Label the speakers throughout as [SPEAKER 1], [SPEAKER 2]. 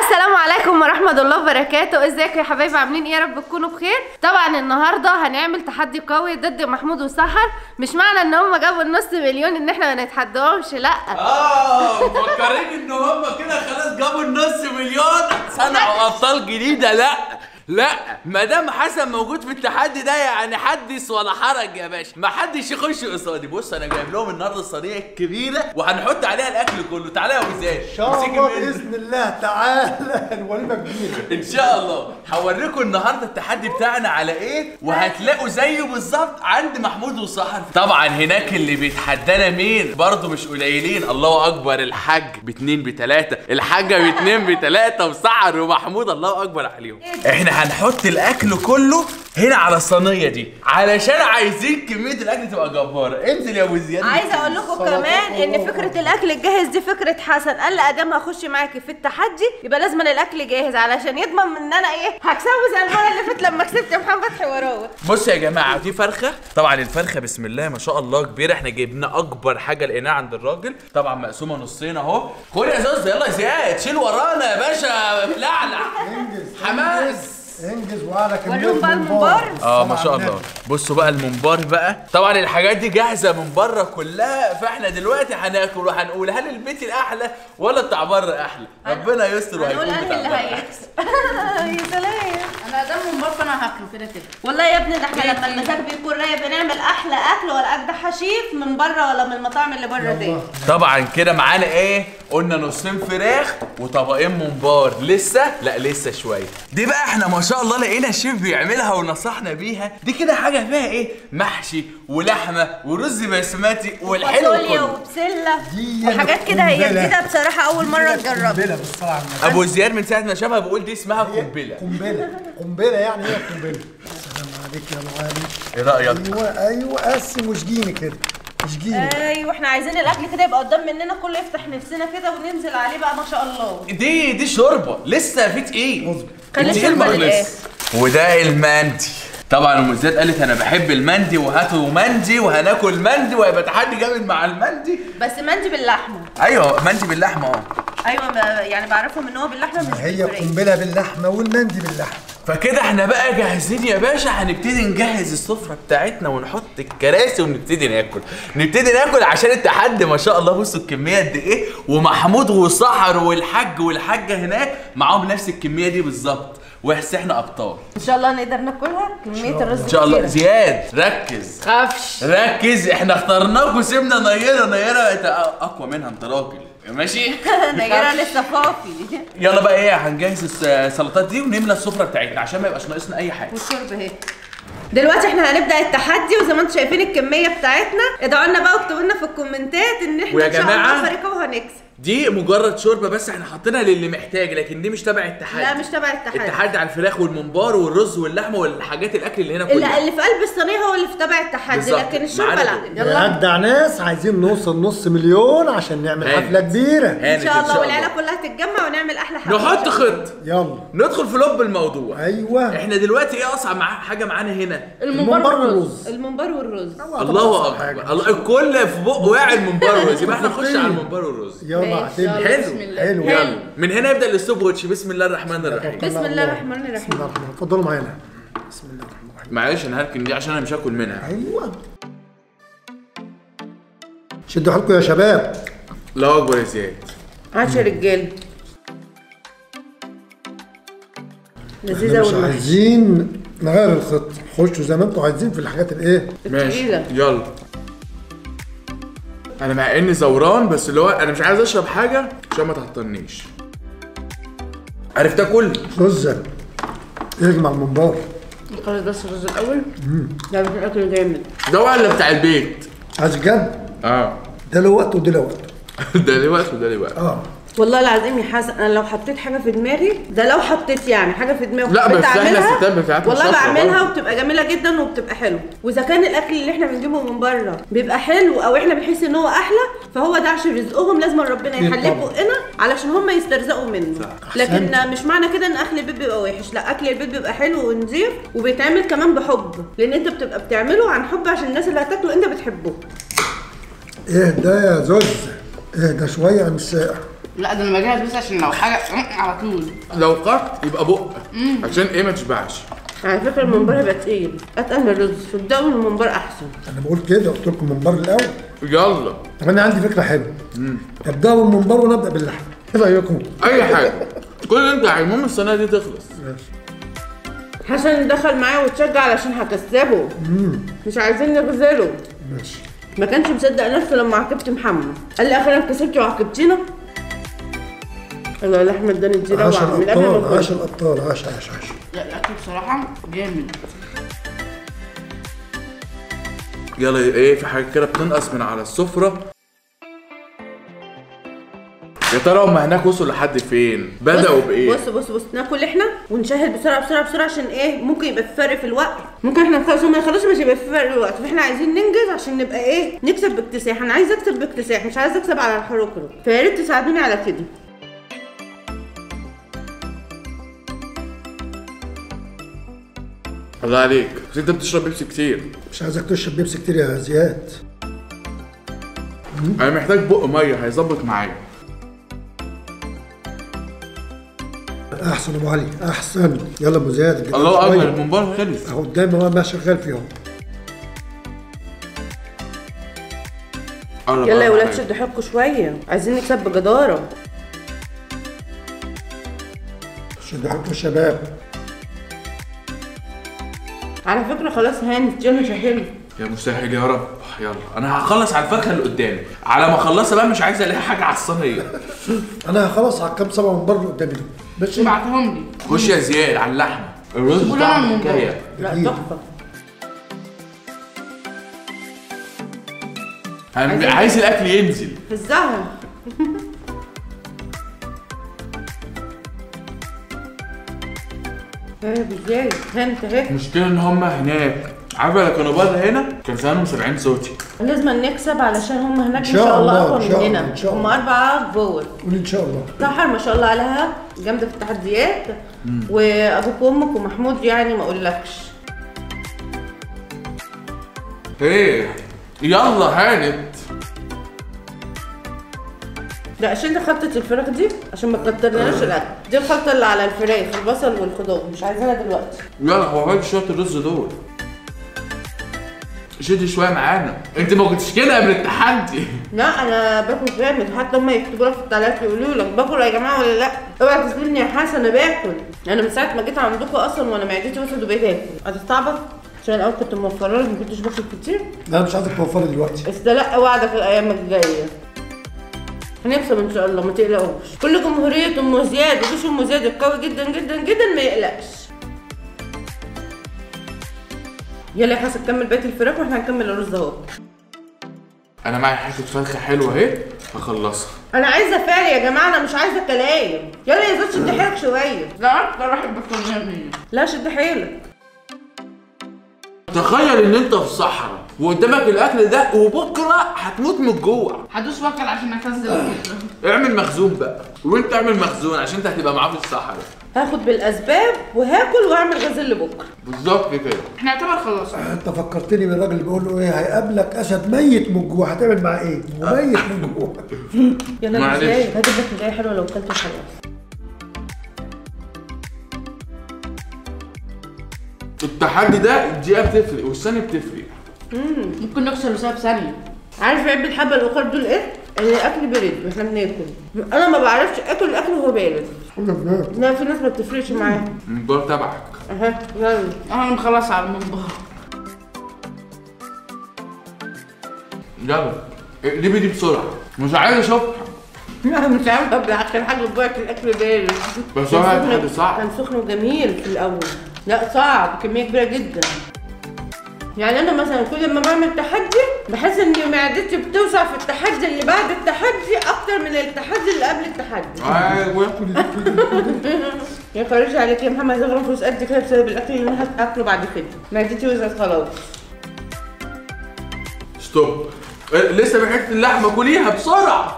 [SPEAKER 1] السلام عليكم ورحمة الله وبركاته ازيكم يا حبايبي عاملين ايه يا رب تكونوا بخير طبعا النهاردة هنعمل تحدي قوي ضد محمود وسحر مش معنى ان هم جابوا النص مليون ان احنا ما نتحداهمش لا
[SPEAKER 2] اه مفكرين ان هم كده خلاص جابوا النص مليون صنعوا ابطال جديده لا لا ما دام حسن موجود في التحدي ده يعني حدث ولا حرج يا باشا ما حدش يخش قصادي بص انا جايب لهم النهارده الصينيه الكبيره وهنحط عليها الاكل كله تعالى يا ابو زياد
[SPEAKER 3] ان شاء
[SPEAKER 2] امسكي
[SPEAKER 3] الله
[SPEAKER 2] مني.
[SPEAKER 3] باذن الله تعالى الوليمه كبيره
[SPEAKER 2] ان شاء الله هوريكم النهارده التحدي بتاعنا على ايه وهتلاقوا زيه بالظبط عند محمود وسحر طبعا هناك اللي بيتحدانا مين برضه مش قليلين الله اكبر الحاج باتنين بتلاته الحاجه باتنين بتلاته وسحر ومحمود الله اكبر عليهم احنا هنحط الاكل كله هنا على الصينيه دي علشان عايزين كميه الاكل تبقى جباره انزل يا ابو زياد
[SPEAKER 1] عايزه اقول لكم
[SPEAKER 3] سلطات
[SPEAKER 1] كمان ان
[SPEAKER 3] الله.
[SPEAKER 1] فكره الاكل الجاهز دي فكره حسن قال لي ادام هخش معاكي في التحدي يبقى لازم الاكل جاهز علشان يضمن ان انا ايه هكسبه زي المره اللي فاتت لما كسبت محمد حوراوي
[SPEAKER 2] بص يا جماعه دي فرخه طبعا الفرخه بسم الله ما شاء الله كبيره احنا جبنا اكبر حاجه لقيناها عند الراجل طبعا مقسومه نصين اهو خد يا زوز يلا يا زياد شيل ورانا يا باشا لعلع
[SPEAKER 3] انجز
[SPEAKER 2] حماس
[SPEAKER 3] انجز وعلى كميه
[SPEAKER 1] وريهم بقى الممبار.
[SPEAKER 2] اه ما شاء الله بصوا بقى الممبار بقى طبعا الحاجات دي جاهزه من بره كلها فاحنا دلوقتي هناكل وهنقول هل البيت الاحلى ولا بتاع بره احلى ربنا يستر
[SPEAKER 1] هنقول
[SPEAKER 2] وهيكون
[SPEAKER 1] انهي
[SPEAKER 2] بتاع
[SPEAKER 1] اللي
[SPEAKER 2] بره
[SPEAKER 1] هيكسب يا سلام
[SPEAKER 4] انا ده ممبار فانا هاكله كده كده
[SPEAKER 1] والله يا ابني ده احنا لما المزاج بيكون رايق بنعمل احلى اكل ولا اجدع حشيف من بره ولا من المطاعم اللي بره دي
[SPEAKER 2] طبعا كده معانا ايه قلنا نصين فراخ وطبقين ممبار لسه لا لسه شويه دي بقى احنا ما شاء الله لقينا الشيف بيعملها ونصحنا بيها دي كده حاجه فيها ايه محشي ولحمه ورز بسمتي والحلو
[SPEAKER 1] فاصوليا
[SPEAKER 2] كله
[SPEAKER 1] وبسله
[SPEAKER 3] دي
[SPEAKER 1] وحاجات كده هي
[SPEAKER 3] قنبلة.
[SPEAKER 1] جديده بصراحه اول مره نجربها
[SPEAKER 3] قنبله بالصلاه على النبي
[SPEAKER 2] ابو زياد من ساعه ما شافها بيقول دي اسمها قنبله
[SPEAKER 3] قنبله قنبله يعني ايه قنبله السلام عليك يا ابو علي
[SPEAKER 2] ايه رايك
[SPEAKER 3] ايوه ايوه قسم واشجيني كده اشجيني
[SPEAKER 1] ايوه احنا عايزين الاكل كده يبقى قدام مننا كله يفتح نفسنا كده وننزل عليه بقى ما شاء الله
[SPEAKER 2] دي دي شوربه لسه في تقيل
[SPEAKER 1] خلي
[SPEAKER 2] التقيل
[SPEAKER 1] الشوربة
[SPEAKER 2] ما
[SPEAKER 1] للآخر.
[SPEAKER 2] خلص. وده المندي طبعا ام زياد قالت انا بحب المندي وهاتوا مندي وهناكل مندي وهيبقى تحدي جامد مع المندي
[SPEAKER 1] بس مندي باللحمه
[SPEAKER 2] ايوه مندي باللحمه اه
[SPEAKER 1] ايوه ما- يعني بعرفهم ان هو باللحمه مش
[SPEAKER 3] هي
[SPEAKER 1] بالفراخ
[SPEAKER 3] قنبله باللحمه والمندي باللحمه
[SPEAKER 2] فكده احنا بقى جاهزين يا باشا هنبتدي نجهز السفره بتاعتنا ونحط الكراسي ونبتدي ناكل نبتدي ناكل عشان التحدي ما شاء الله بصوا الكميه قد ايه ومحمود وسحر والحاج والحاجه هناك معاهم نفس الكميه دي بالظبط واحس احنا ابطال
[SPEAKER 1] ان شاء الله نقدر ناكلها كميه الرز
[SPEAKER 2] ان شاء الله
[SPEAKER 1] كتيرة.
[SPEAKER 2] زياد ركز
[SPEAKER 1] خافش
[SPEAKER 2] ركز احنا اخترناك وسيبنا نيره نيره بقت اقوى منها انت راجل ماشي
[SPEAKER 1] نيره لسه فافي
[SPEAKER 2] يلا بقى ايه هنجهز الس- السلطات دي ونملى السفره بتاعتنا عشان ما يبقاش ناقصنا اي حاجه
[SPEAKER 1] والشرب اهي دلوقتي احنا هنبدا التحدي وزي ما انتم شايفين الكميه بتاعتنا ادعوا لنا بقى واكتبوا لنا في الكومنتات ان احنا
[SPEAKER 2] ويا
[SPEAKER 1] ان شاء
[SPEAKER 2] جماعة،
[SPEAKER 1] الله فريقه وهنكسب
[SPEAKER 2] دي مجرد شوربه بس احنا حاطينها للي محتاج لكن دي مش تبع التحدي
[SPEAKER 1] لا مش تبع التحدي
[SPEAKER 2] التحدي على الفراخ والممبار والرز واللحمه والحاجات الاكل اللي هنا
[SPEAKER 1] اللي,
[SPEAKER 2] كلها
[SPEAKER 1] اللي في قلب الصينيه هو اللي في تبع التحدي
[SPEAKER 2] بالظبط.
[SPEAKER 1] لكن الشوربه
[SPEAKER 2] معانا
[SPEAKER 1] لا
[SPEAKER 2] دول.
[SPEAKER 3] يا
[SPEAKER 1] يلا
[SPEAKER 3] اجدع ناس عايزين نوصل نص مليون عشان نعمل
[SPEAKER 2] هانت.
[SPEAKER 3] حفله كبيره
[SPEAKER 2] هانت
[SPEAKER 1] ان شاء الله والعيله كلها تتجمع ونعمل احلى حاجه
[SPEAKER 2] نحط خط
[SPEAKER 3] يلا
[SPEAKER 2] ندخل في لب الموضوع
[SPEAKER 3] ايوه
[SPEAKER 2] احنا دلوقتي ايه اصعب مع حاجه معانا هنا
[SPEAKER 3] الممبار والرز
[SPEAKER 1] الممبار والرز
[SPEAKER 2] الله اكبر الله الكل في بقه واعي الممبار والرز يبقى احنا نخش على الممبار والرز
[SPEAKER 3] يلا
[SPEAKER 1] ماشي،
[SPEAKER 3] اعتمد
[SPEAKER 1] يلا.
[SPEAKER 2] حلو
[SPEAKER 4] بسم الله.
[SPEAKER 3] حلو
[SPEAKER 2] يلا من هنا يبدا الستوب واتش بسم الله الرحمن الرحيم
[SPEAKER 1] بسم الله الرحمن
[SPEAKER 3] بسم
[SPEAKER 1] الرحيم
[SPEAKER 3] الله الرحمن الرحيم اتفضلوا معانا بسم الله الرحمن الرحيم
[SPEAKER 2] معلش انا هركن دي عشان انا مش هاكل منها
[SPEAKER 3] ايوه شدوا حيلكم يا شباب
[SPEAKER 2] الله اكبر يا زياد
[SPEAKER 1] عاش يا رجاله لذيذه
[SPEAKER 3] احنا مش
[SPEAKER 1] والمحشي
[SPEAKER 3] عايزين نغير الخط خشوا زي ما انتوا عايزين في الحاجات الايه
[SPEAKER 2] ماشي
[SPEAKER 1] التقيلة.
[SPEAKER 2] يلا انا مع اني زوران بس اللي هو انا مش عايز اشرب حاجه عشان ما تعطلنيش عرفت اكل
[SPEAKER 3] رزة اجمع الممبار
[SPEAKER 1] خلاص بس الرز الاول ده بيكون اكل جامد
[SPEAKER 2] ده ولا بتاع البيت
[SPEAKER 3] عايز جد
[SPEAKER 2] اه
[SPEAKER 3] ده له وقت وده له وقت
[SPEAKER 2] ده ليه وقت وده ليه وقت
[SPEAKER 3] اه
[SPEAKER 1] والله العظيم يا حسن انا لو حطيت حاجه في دماغي ده لو حطيت يعني حاجه في دماغي
[SPEAKER 2] لا،
[SPEAKER 1] وحبيت
[SPEAKER 2] بس إحنا
[SPEAKER 1] أعملها،
[SPEAKER 2] الستات بتاعتنا
[SPEAKER 1] والله
[SPEAKER 2] شاطرة
[SPEAKER 1] بعملها
[SPEAKER 2] برضه.
[SPEAKER 1] وبتبقى جميله جدا وبتبقى حلوه واذا كان الاكل اللي احنا بنجيبه من بره بيبقى حلو او احنا بنحس ان هو احلى فهو ده عشان رزقهم لازم ربنا
[SPEAKER 3] أكيد
[SPEAKER 1] يحليه
[SPEAKER 3] طبعا.
[SPEAKER 1] بقنا علشان هم يسترزقوا منه لكن مش معنى كده ان اكل البيت بيبقى وحش لا اكل البيت بيبقى حلو ونظيف وبيتعمل كمان بحب لان انت بتبقى بتعمله عن حب عشان الناس اللي هتاكله انت بتحبه
[SPEAKER 3] ايه ده يا زوز ايه ده شويه عن الساقع
[SPEAKER 4] لا ده انا بجهز بس عشان لو حاجه على طول
[SPEAKER 2] لو قط يبقى بق عشان ايه ما تشبعش
[SPEAKER 1] على فكره الممبار هيبقى تقيل اتقل من الرز صدقوا الممبار احسن
[SPEAKER 3] انا بقول كده قلت لكم منبر الاول
[SPEAKER 2] يلا
[SPEAKER 3] طب انا عندي فكره حلوه ابدا بالمنبر ونبدا باللحم ايه رايكم؟
[SPEAKER 2] اي حاجه كل اللي انت عايزه المهم الصينيه دي تخلص
[SPEAKER 1] حسن دخل معايا وتشجع علشان هكسبه مش عايزين نغزله
[SPEAKER 3] ماشي
[SPEAKER 1] ما كانش مصدق نفسه لما عاقبت محمد قال لي اخيرا كسبتي وعاقبتينا الله يا احمد اداني دي
[SPEAKER 3] عاش
[SPEAKER 1] روعه من قبل ما
[SPEAKER 3] الابطال عاش
[SPEAKER 1] نخش.
[SPEAKER 3] الابطال عاش عاش عاش
[SPEAKER 4] لا الاكل بصراحه جامد
[SPEAKER 2] يلا ايه في حاجه كده بتنقص من على السفره يا ترى هم هناك وصلوا لحد فين بداوا
[SPEAKER 1] بص-
[SPEAKER 2] بايه
[SPEAKER 1] بص بص بص ناكل احنا ونشهد بسرعه بسرعه بسرعه عشان ايه ممكن يبقى في فرق في الوقت ممكن احنا نخلص هم يخلصوا مش يبقى في فرق في الوقت فاحنا عايزين ننجز عشان نبقى ايه نكسب باكتساح انا عايزه اكسب باكتساح مش عايزه اكسب على الحروكرو فيا ريت تساعدوني على كده
[SPEAKER 2] الله عليك بس انت بتشرب بيبسي كتير
[SPEAKER 3] مش عايزك تشرب بيبسي كتير يا زياد
[SPEAKER 2] انا محتاج بق ميه هيظبط معايا
[SPEAKER 3] احسن ابو علي احسن يلا ابو زياد الجدال
[SPEAKER 2] الله
[SPEAKER 3] شوية.
[SPEAKER 2] اكبر المنبار خلص
[SPEAKER 3] اهو قدامي هو ما شغال فيهم
[SPEAKER 2] قرب
[SPEAKER 1] يلا يا
[SPEAKER 2] قرب
[SPEAKER 1] ولاد
[SPEAKER 2] عليا.
[SPEAKER 1] شدوا حيلكم شويه عايزين نكسب بجداره
[SPEAKER 3] شدوا حيلكم يا شباب
[SPEAKER 1] على فكره خلاص هانت يلا شهلوا
[SPEAKER 2] يا مسهل يا رب يلا انا هخلص على الفاكهه اللي قدامي على ما اخلصها بقى مش عايز الاقي حاجه على الصينيه
[SPEAKER 3] انا خلاص على الكام سبعه من بره اللي قدامي دول ماشي
[SPEAKER 4] ابعتهم لي
[SPEAKER 2] خش يا زياد على اللحمه الرز
[SPEAKER 4] قول أنا
[SPEAKER 2] طعمه
[SPEAKER 4] المنبار.
[SPEAKER 2] حكايه
[SPEAKER 1] لا
[SPEAKER 3] أكيد.
[SPEAKER 1] تحفه
[SPEAKER 2] هم- عايز الاكل ينزل
[SPEAKER 1] في الزهر ايه ازاي هانت اهي
[SPEAKER 2] المشكله ان هم هناك عارفه لو كانوا بره هنا كان زمانهم سامعين صوتي
[SPEAKER 1] لازم نكسب علشان هم هناك
[SPEAKER 3] إن
[SPEAKER 1] ان
[SPEAKER 3] شاء
[SPEAKER 1] شاء الله
[SPEAKER 3] الله،
[SPEAKER 1] اقوى
[SPEAKER 3] إن شاء الله،
[SPEAKER 1] مننا
[SPEAKER 3] إن شاء
[SPEAKER 1] هم
[SPEAKER 3] الله.
[SPEAKER 1] اربعه جوه
[SPEAKER 3] قول ان شاء الله
[SPEAKER 1] سحر ما شاء الله عليها جامده في التحديات وابوك وامك ومحمود يعني ما اقولكش
[SPEAKER 2] ايه يلا هانت
[SPEAKER 1] لا شيل خلطة الفراخ دي عشان ما تكترناش الاكل دي الخلطة اللي على الفراخ البصل والخضار مش عايزينها دلوقتي
[SPEAKER 2] يلا هو هاي شويه الرز دول شدي شويه معانا انت ما كنتش كده قبل التحدي
[SPEAKER 1] لا انا باكل جامد حتى هم يكتبوا لك في التعليقات يقولوا لك باكل يا جماعه ولا لا اوعى تسيبني يا حسن انا باكل انا من ساعه ما جيت عندكم اصلا وانا معدتي وصلت وبقيت اكل هتستعبط عشان الاول كنت موفره لك ما كنتش باكل كتير
[SPEAKER 3] لا مش عايزك توفري دلوقتي
[SPEAKER 1] بس ده لا وعدك الايام الجايه هنكسب ان شاء الله ما تقلقوش كل جمهوريه ام زياد وجيش ام زياد القوي جدا جدا جدا ما يقلقش يلا يا حسن كمل بقيه الفراخ واحنا هنكمل الرز اهو
[SPEAKER 2] انا معايا حته فرخه حلوه اهي هخلصها
[SPEAKER 1] انا عايزه فعل يا جماعه انا مش عايزه كلام يلا يا زوج شد حيلك شويه
[SPEAKER 4] لا اكتر واحد باكل مني
[SPEAKER 1] لا شد حيلك
[SPEAKER 2] تخيل ان انت في صحراء وقدامك الاكل ده وبكره هتموت من الجوع
[SPEAKER 4] هدوس واكل عشان اكذب كده
[SPEAKER 2] اعمل مخزون بقى وانت اعمل مخزون عشان انت هتبقى معاه في الصحراء
[SPEAKER 1] هاخد بالاسباب وهاكل واعمل غزل لبكره
[SPEAKER 2] بالظبط كده
[SPEAKER 4] احنا يعتبر خلصنا
[SPEAKER 3] انت فكرتني بالراجل اللي بيقول له ايه هيقابلك اسد ميت من الجوع هتعمل معاه ايه؟ وميت من الجوع
[SPEAKER 1] يلا
[SPEAKER 2] معلش.
[SPEAKER 1] ازاي هجيب لك هدايا حلوه لو كلت خلاص
[SPEAKER 2] التحدي ده الدقيقه بتفرق والثانيه بتفرق
[SPEAKER 4] ممكن نكسر بسبب ثانيه
[SPEAKER 1] عارف عيب الحبه الاخر دول ايه؟ ان الاكل بارد واحنا بناكل انا ما بعرفش اكل الاكل وهو بارد
[SPEAKER 3] كنا بناكل
[SPEAKER 1] لا في ناس ما بتفرقش معاها
[SPEAKER 2] المنبار تبعك
[SPEAKER 1] اها يلا
[SPEAKER 4] انا مخلص على المنبار
[SPEAKER 2] يلا اقلبي دي بسرعه مش عايز اشوفها
[SPEAKER 1] لا مش عارفه بالعكس حاجه جواك الاكل بارد
[SPEAKER 2] بس هو
[SPEAKER 1] كان
[SPEAKER 2] التحدي
[SPEAKER 1] سخن-
[SPEAKER 2] صعب
[SPEAKER 1] كان سخن وجميل في الاول لا صعب كميه كبيره جدا يعني انا مثلا كل ما بعمل تحدي بحس ان معدتي بتوسع في التحدي اللي بعد التحدي اكتر من التحدي اللي قبل التحدي
[SPEAKER 2] ايوه
[SPEAKER 1] يا خريج عليك يا محمد هتغرم فلوس قد كده بسبب الاكل اللي انا هاكله بعد كده معدتي وسعت خلاص
[SPEAKER 2] ستوب إيه، لسه بحته اللحمه كليها بسرعه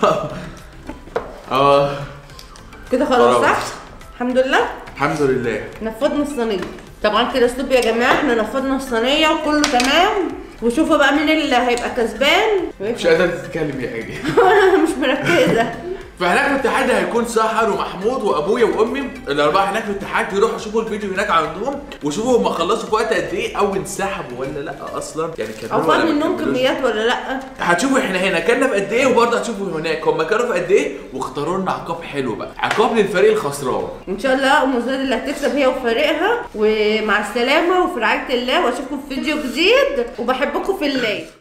[SPEAKER 2] اه
[SPEAKER 1] كده خلاص
[SPEAKER 2] خلاص.
[SPEAKER 1] صح الحمد لله
[SPEAKER 2] الحمد لله
[SPEAKER 1] نفضنا الصينيه طبعا كده ستوب يا جماعه احنا نفضنا الصينيه وكله تمام وشوفوا بقى مين اللي هيبقى كسبان
[SPEAKER 2] مش قادره تتكلم يا عيني
[SPEAKER 1] انا مش مركزه
[SPEAKER 2] فهناك في الاتحاد هيكون سحر ومحمود وابويا وامي الاربعه هناك في الاتحاد يروحوا يشوفوا الفيديو هناك عندهم وشوفوا هم خلصوا في وقت قد ايه او انسحبوا ولا لا اصلا يعني كملوا
[SPEAKER 1] او
[SPEAKER 2] ولا
[SPEAKER 1] فاض
[SPEAKER 2] ما
[SPEAKER 1] منهم
[SPEAKER 2] كملوش.
[SPEAKER 1] كميات ولا لا
[SPEAKER 2] هتشوفوا احنا هنا كنا في قد ايه وبرضه هتشوفوا هناك هم كانوا في قد ايه واختاروا لنا عقاب حلو بقى عقاب للفريق الخسران
[SPEAKER 1] ان شاء الله ام زاد اللي هتكسب هي وفريقها ومع السلامه وفي رعايه الله واشوفكم في فيديو جديد وبحبكم في الله